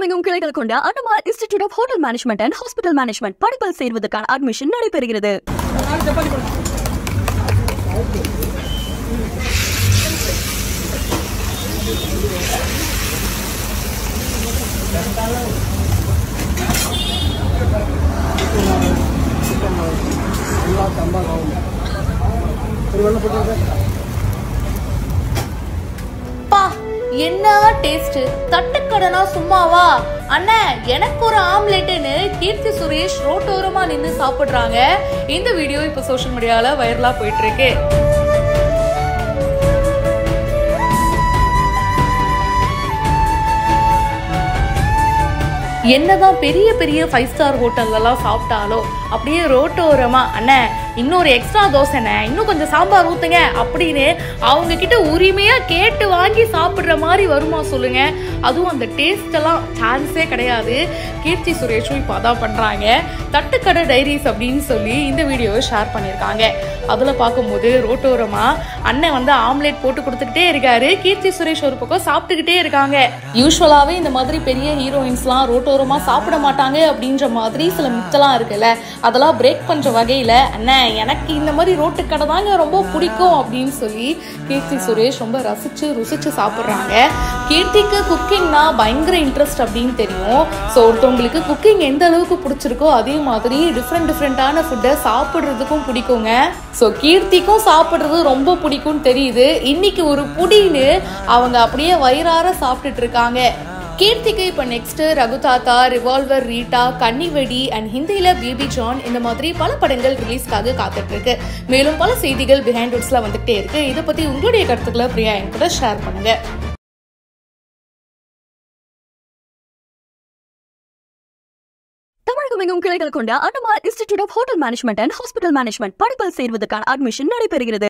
தமிழகமெங்கும் கிளைகள் கொண்ட Annamar institute of hotel management and hospital management படிப்பில் சேர்வதற்கான அட்மிஷன் நடைபெறுகிறது பா என்ன டேஸ்ட் தட்டுக்கடனா சும்மாவா அண்ணே எனக்கு ஒரு ஆம்லெட்டுன்னு கீர்த்தி சுரேஷ் ரோட்டோரமா நின்று சாப்பிடுறாங்க இந்த வீடியோ இப்போ சோஷியல் மீடியால வைரலா போயிட்டு இருக்கு என்னதான் பெரிய பெரிய ஃபைவ் ஸ்டார் ஹோட்டல்லலாம் சாப்பிட்டாலோ அப்படியே ரோட்டோரமா அண்ணே இன்னொரு எக்ஸ்ட்ரா தோசைண்ணே இன்னும் கொஞ்சம் சாம்பார் ஊத்துங்க அப்படின்னு அவங்க கிட்ட உரிமையா கேட்டு வாங்கி சாப்பிடுற மாதிரி வருமா சொல்லுங்க அதுவும் அந்த டேஸ்ட் எல்லாம் சான்ஸே கிடையாது கீர்த்தி சுரேஷும் இப்போ அதான் பண்றாங்க தட்டுக்கடை டைரிஸ் அப்படின்னு சொல்லி இந்த வீடியோவை ஷேர் பண்ணியிருக்காங்க அதில் பார்க்கும்போது ரோட்டோரமா அண்ணன் வந்து ஆம்லேட் போட்டு கொடுத்துக்கிட்டே இருக்காரு கீர்த்தி சுரேஷ் ஒரு பக்கம் சாப்பிட்டுக்கிட்டே இருக்காங்க யூஸ்வலாகவே இந்த மாதிரி பெரிய ஹீரோயின்ஸ்லாம் ரோட்டோரமா சாப்பிட மாட்டாங்க அப்படின்ற மாதிரி சில மித்தெல்லாம் இருக்குல்ல அதெல்லாம் பிரேக் பண்ற வகையில அண்ணன் எனக்கு இந்த மாதிரி ரோட்டு கடை தாங்க ரொம்ப பிடிக்கும் அப்படின்னு சொல்லி கீர்த்தி சுரேஷ் ரொம்ப ரசிச்சு ருசிச்சு சாப்பிட்றாங்க கீர்த்திக்கு குக்கிங்னா பயங்கர இன்ட்ரெஸ்ட் அப்படின்னு தெரியும் ஸோ ஒருத்தவங்களுக்கு குக்கிங் எந்த அளவுக்கு பிடிச்சிருக்கோ அதே மாதிரி டிஃப்ரெண்ட் டிஃப்ரெண்ட்டான ஃபுட்டை சாப்பிட்றதுக்கும் பிடிக்குங்க ஸோ கீர்த்திக்கும் சாப்பிட்றது ரொம்ப பிடிக்கும்னு தெரியுது இன்னைக்கு ஒரு புடின்னு அவங்க அப்படியே வயிறார சாப்பிட்டுட்டு இருக்காங்க கீர்த்திக்கு இப்போ next Raghuthatha Revolver Rita Kannivedi and ஹிந்தியில பேபி ஜான் இந்த மாதிரி பல படங்கள் ரிலீஸ்க்காக காத்துட்டு இருக்கு மேலும் பல செய்திகள் பிஹைண்ட் வுட்ஸ்ல வந்துகிட்டே இருக்கு இதை பத்தி உங்களுடைய கருத்துக்களை பிரியா என் கூட ஷேர் பண்ணுங்க தமிழகமெங்கும் கிளைகள் கொண்ட Annamar institute of hotel management and hospital management படிப்பில் சேர்வதற்கான அட்மிஷன் நடைபெறுகிறது